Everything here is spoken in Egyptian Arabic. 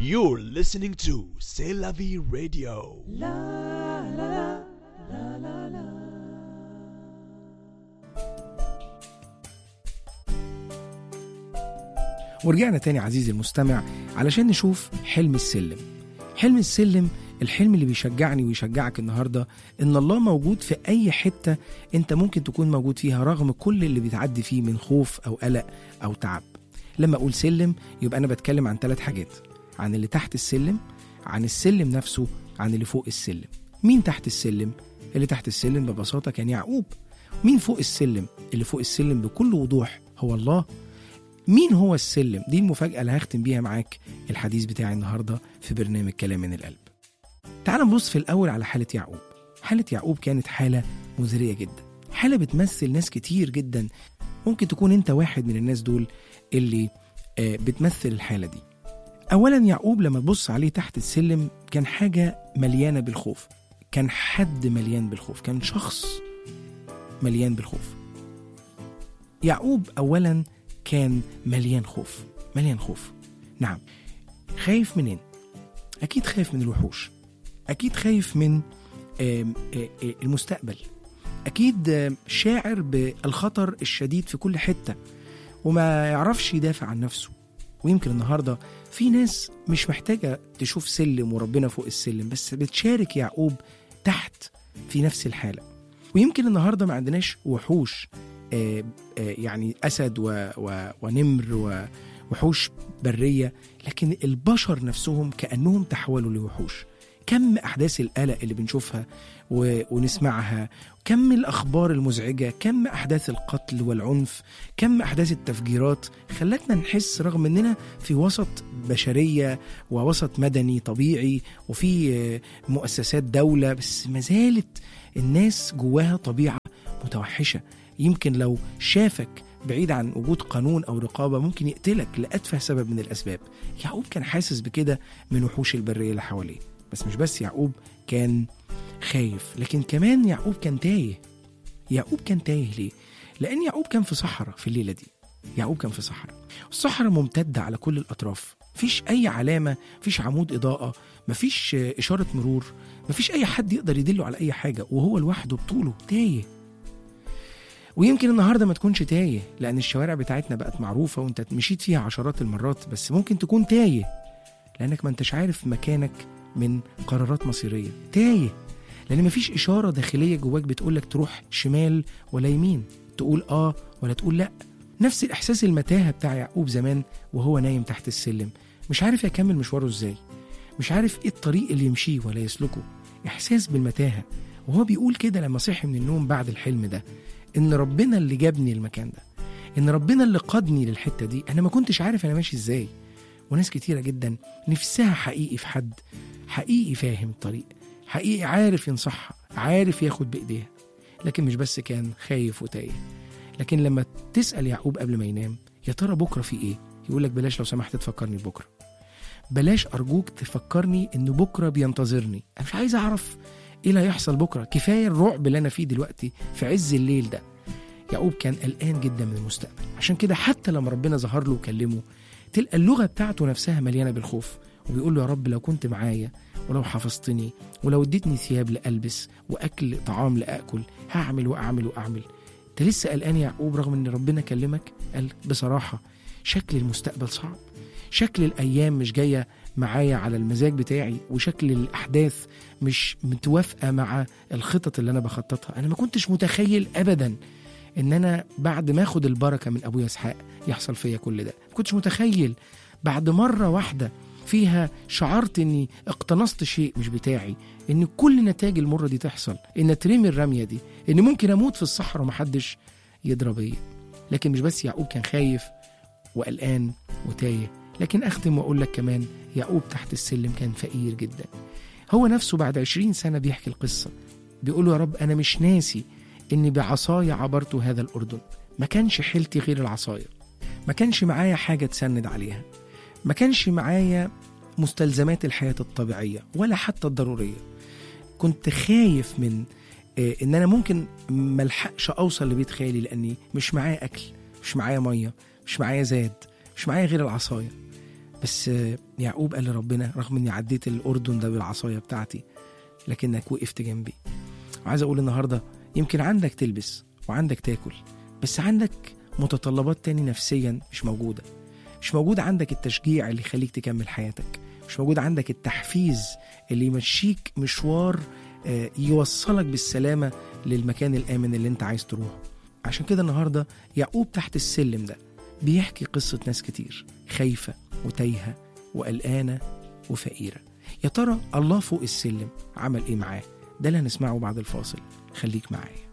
You're listening to C'est la vie radio. ورجعنا تاني عزيزي المستمع علشان نشوف حلم السلم حلم السلم الحلم اللي بيشجعني ويشجعك النهاردة إن الله موجود في أي حتة أنت ممكن تكون موجود فيها رغم كل اللي بتعدي فيه من خوف أو قلق أو تعب لما أقول سلم يبقى أنا بتكلم عن ثلاث حاجات عن اللي تحت السلم عن السلم نفسه عن اللي فوق السلم مين تحت السلم؟ اللي تحت السلم ببساطة كان يعقوب مين فوق السلم؟ اللي فوق السلم بكل وضوح هو الله مين هو السلم؟ دي المفاجأة اللي هختم بيها معاك الحديث بتاعي النهاردة في برنامج كلام من القلب تعال نبص في الأول على حالة يعقوب حالة يعقوب كانت حالة مزرية جدا حالة بتمثل ناس كتير جدا ممكن تكون انت واحد من الناس دول اللي آه، بتمثل الحالة دي أولا يعقوب لما تبص عليه تحت السلم كان حاجة مليانة بالخوف كان حد مليان بالخوف كان شخص مليان بالخوف يعقوب أولا كان مليان خوف مليان خوف نعم خايف منين أكيد خايف من الوحوش أكيد خايف من آم، آه، آه، المستقبل أكيد آم، شاعر بالخطر الشديد في كل حتة وما يعرفش يدافع عن نفسه ويمكن النهاردة في ناس مش محتاجة تشوف سلم وربنا فوق السلم بس بتشارك يعقوب تحت في نفس الحالة ويمكن النهاردة ما عندناش وحوش آه، آه، يعني أسد و- و- ونمر ووحوش برية لكن البشر نفسهم كأنهم تحولوا لوحوش كم أحداث القلق اللي بنشوفها و- ونسمعها كم الأخبار المزعجة كم أحداث القتل والعنف كم أحداث التفجيرات خلتنا نحس رغم أننا في وسط بشرية ووسط مدني طبيعي وفي آه، مؤسسات دولة بس ما زالت الناس جواها طبيعة متوحشة يمكن لو شافك بعيد عن وجود قانون أو رقابة ممكن يقتلك لأتفه سبب من الأسباب يعقوب كان حاسس بكده من وحوش البرية اللي حواليه بس مش بس يعقوب كان خايف لكن كمان يعقوب كان تايه يعقوب كان تايه ليه؟ لأن يعقوب كان في صحراء في الليلة دي يعقوب كان في صحراء الصحراء ممتدة على كل الأطراف مفيش أي علامة مفيش عمود إضاءة مفيش آه، إشارة مرور مفيش أي حد يقدر يدله على أي حاجة وهو لوحده بطوله تايه ويمكن النهارده ما تكونش تايه لان الشوارع بتاعتنا بقت معروفه وانت مشيت فيها عشرات المرات بس ممكن تكون تايه لانك ما انتش عارف مكانك من قرارات مصيريه تايه لان مفيش اشاره داخليه جواك بتقولك تروح شمال ولا يمين تقول اه ولا تقول لا نفس الاحساس المتاهه بتاع يعقوب زمان وهو نايم تحت السلم مش عارف يكمل مشواره ازاي مش عارف ايه الطريق اللي يمشيه ولا يسلكه احساس بالمتاهه وهو بيقول كده لما صحي من النوم بعد الحلم ده ان ربنا اللي جابني المكان ده ان ربنا اللي قادني للحته دي انا ما كنتش عارف انا ماشي ازاي وناس كتيره جدا نفسها حقيقي في حد حقيقي فاهم الطريق حقيقي عارف ينصحها عارف ياخد بايديها لكن مش بس كان خايف وتايه لكن لما تسال يعقوب قبل ما ينام يا ترى بكره في ايه يقول لك بلاش لو سمحت تفكرني بكره بلاش ارجوك تفكرني ان بكره بينتظرني انا مش عايز اعرف ايه اللي هيحصل بكره كفايه الرعب اللي انا فيه دلوقتي في عز الليل ده يعقوب كان قلقان جدا من المستقبل عشان كده حتى لما ربنا ظهر له وكلمه تلقى اللغه بتاعته نفسها مليانه بالخوف وبيقول له يا رب لو كنت معايا ولو حفظتني ولو اديتني ثياب لالبس واكل طعام لاكل هعمل واعمل واعمل انت لسه قلقان يا يعقوب رغم ان ربنا كلمك قال بصراحه شكل المستقبل صعب شكل الايام مش جايه معايا على المزاج بتاعي وشكل الاحداث مش متوافقه مع الخطط اللي انا بخططها انا ما كنتش متخيل ابدا ان انا بعد ما اخد البركه من ابويا اسحاق يحصل فيا كل ده ما كنتش متخيل بعد مره واحده فيها شعرت اني اقتنصت شيء مش بتاعي ان كل النتائج المره دي تحصل ان اترمي الرميه دي ان ممكن اموت في الصحراء ومحدش يضرب بيا لكن مش بس يعقوب كان خايف وقلقان وتايه لكن اختم واقول لك كمان يعقوب تحت السلم كان فقير جدا هو نفسه بعد عشرين سنة بيحكي القصة بيقول له يا رب أنا مش ناسي إني بعصايا عبرت هذا الأردن ما كانش حيلتي غير العصاية ما كانش معايا حاجة تسند عليها ما كانش معايا مستلزمات الحياة الطبيعية ولا حتى الضرورية كنت خايف من آه، إن أنا ممكن ملحقش أوصل لبيت خالي لأني مش معايا أكل مش معايا مية مش معايا زاد مش معايا غير العصاية بس آه، يعقوب قال لربنا رغم اني عديت الاردن ده بالعصايه بتاعتي لكنك وقفت جنبي وعايز اقول النهارده يمكن عندك تلبس وعندك تاكل بس عندك متطلبات تاني نفسيا مش موجوده مش موجود عندك التشجيع اللي يخليك تكمل حياتك مش موجود عندك التحفيز اللي يمشيك مشوار آه، يوصلك بالسلامه للمكان الامن اللي انت عايز تروحه عشان كده النهارده يعقوب تحت السلم ده بيحكي قصه ناس كتير خايفه وتايهه وقلقانه وفقيره يا ترى الله فوق السلم عمل ايه معاه ده اللي هنسمعه بعد الفاصل خليك معايا